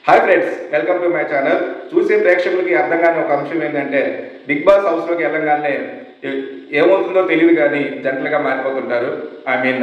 hi friends welcome to my channel చూసే ప్రేక్షకులకి అర్థం కాని ఒక అంశం ఏంటంటే బిగ్ బాస్ హౌస్లోకి వెళ్ళంగానే ఏ- ఏమవుతుందో తెలియదు కానీ జంటలుగా మారిపోతుంటారు ఐ మీన్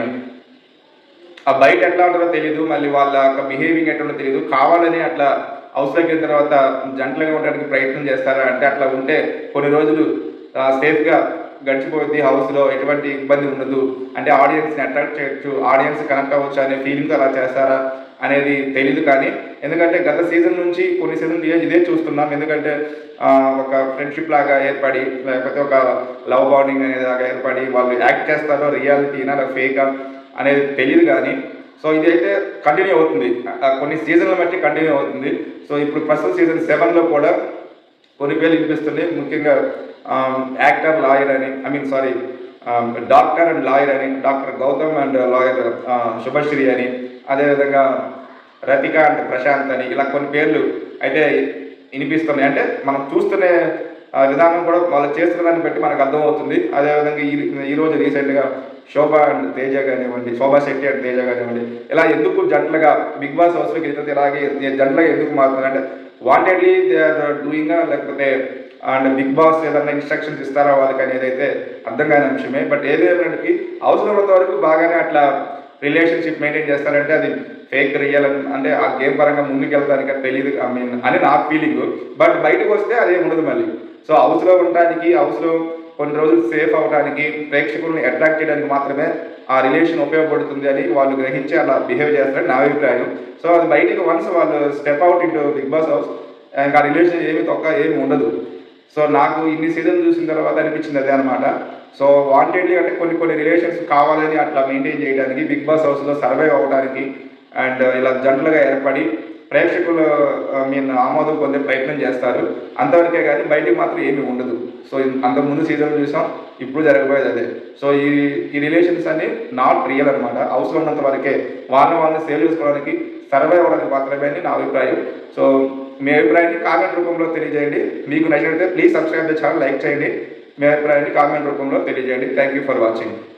ఆ బయట ఎట్లా ఉంటుందో తెలియదు మళ్ళీ వాళ్ళ యొక్క బిహేవింగ్ ఎట్లా ఉంటుందో తెలియదు కావాలని అట్లా హౌస్లోకి వెళ్ళిన తర్వాత జంటలుగా ఉండడానికి ప్రయత్నం చేస్తారా అంటే అట్లా ఉంటే కొన్ని రోజులు సేఫ్గా గడిచిపోయింది హౌస్లో ఎటువంటి ఇబ్బంది ఉండదు అంటే ఆడియన్స్ని అట్రాక్ట్ చేయొచ్చు ఆడియన్స్ కనెక్ట్ అవ్వచ్చు అనే ఫీలింగ్ అలా చేస్తారా అనేది తెలియదు కానీ ఎందుకంటే గత సీజన్ నుంచి కొన్ని సీజన్ ఇదే చూస్తున్నాం ఎందుకంటే ఆ, ఒక ఫ్రెండ్షిప్ లాగా ఏర్పడి లేకపోతే ఒక లవ్ బాండింగ్ అనేది లాగా ఏర్పడి వాళ్ళు యాక్ట్ చేస్తారో రియాలిటీనా లేదా ఫేకా అనేది తెలియదు కానీ సో ఇదైతే కంటిన్యూ అవుతుంది ఆ, కొన్ని సీజన్ల బట్టి కంటిన్యూ అవుతుంది సో ఇప్పుడు ప్రస్తుత సీజన్ సెవెన్లో కూడా కొన్ని పేర్లు వినిపిస్తున్నాయి ముఖ్యంగా యాక్టర్ లాయర్ అని I mean sorry doctor and lawyer అని doctor Gautam and lawyer Subhashree అని అదేవిధంగా రతిక అండ్ ప్రశాంత్ అని ఇలా కొన్ని పేర్లు అయితే వినిపిస్తున్నాయి అంటే మనం చూస్తున్న ఆ, విధానం కూడా వాళ్ళు చేస్తున్న దాన్ని బట్టి మనకు అర్థమవుతుంది అదేవిధంగా ఈ ఈరోజు రీసెంట్గా శోభ అండ్ తేజ కానివ్వండి శోభా శెట్టి అండ్ తేజ కానివ్వండి ఇలా ఎందుకు జంటలుగా బిగ్ బాస్ హౌస్లోకి వెళ్తే ఇలాగే జంటలుగా ఎందుకు మారుతుంది అంటే వాంటెడ్లీ దే ఆర్ డూయింగ్ లేకపోతే అండ్ బిగ్ బాస్ ఏదైనా ఇన్స్ట్రక్షన్స్ ఇస్తారా వాళ్ళకి అనేది అయితే అర్థం కాని అంశమే బట్ ఏదేమైనప్పటికీ అవసరమైనంత వరకు బాగానే అట్లా రిలేషన్షిప్ మెయింటైన్ చేస్తారంటే అది ఫేక్ రియల్ అంటే ఆ గేమ్ పరంగా ముందుకు వెళ్తానికి అది తెలియదు ఐ మీన్ అని నా ఫీలింగ్ బట్ బయటకు వస్తే అదే ఉండదు మళ్ళీ సో హౌస్లో ఉండడానికి హౌస్లో కొన్ని రోజులు సేఫ్ అవడానికి ప్రేక్షకుల్ని అట్రాక్ట్ చేయడానికి మాత్రమే ఆ రిలేషన్ ఉపయోగపడుతుంది అని వాళ్ళు గ్రహించి అలా బిహేవ్ చేస్తారని నా అభిప్రాయం సో అది బయటికి వన్స్ వాళ్ళు step out into big boss house ఇంకా రిలేషన్ ఏమి తొక్క ఏమి ఉండదు సో నాకు ఇన్ని సీజన్ చూసిన తర్వాత అనిపించింది అదే అనమాట సో వాంటెడ్లీ అంటే కొన్ని కొన్ని రిలేషన్స్ కావాలని అట్లా మెయింటైన్ చేయడానికి బిగ్ బాస్ హౌస్లో సర్వైవ్ అవ్వడానికి అండ్ ఇలా జంటలుగా ఏర్పడి ప్రేక్షకులు మీన్ ఆమోదం పొందే ప్రయత్నం చేస్తారు అంతవరకే కానీ బయటికి మాత్రం ఏమీ ఉండదు సో ఇన్- అంతకు ముందు సీజన్ చూసాం ఇప్పుడు జరగబోయేది అదే సో ఈ ఈ రిలేషన్స్ అన్ని నాట్ రియల్ అనమాట అవసరం ఉన్నంత వరకే వాళ్ళని వాళ్ళని సేవ్ చేసుకోవడానికి సర్వైవ్ అవ్వడానికి మాత్రమే అని నా అభిప్రాయం సో మీ అభిప్రాయాన్ని కామెంట్ రూపంలో తెలియజేయండి మీకు నచ్చినట్లయితే please subscribe the channel like చేయండి మీ అభిప్రాయాన్ని కామెంట్ రూపంలో తెలియజేయండి థ్యాంక్ యూ ఫర్ వాచింగ్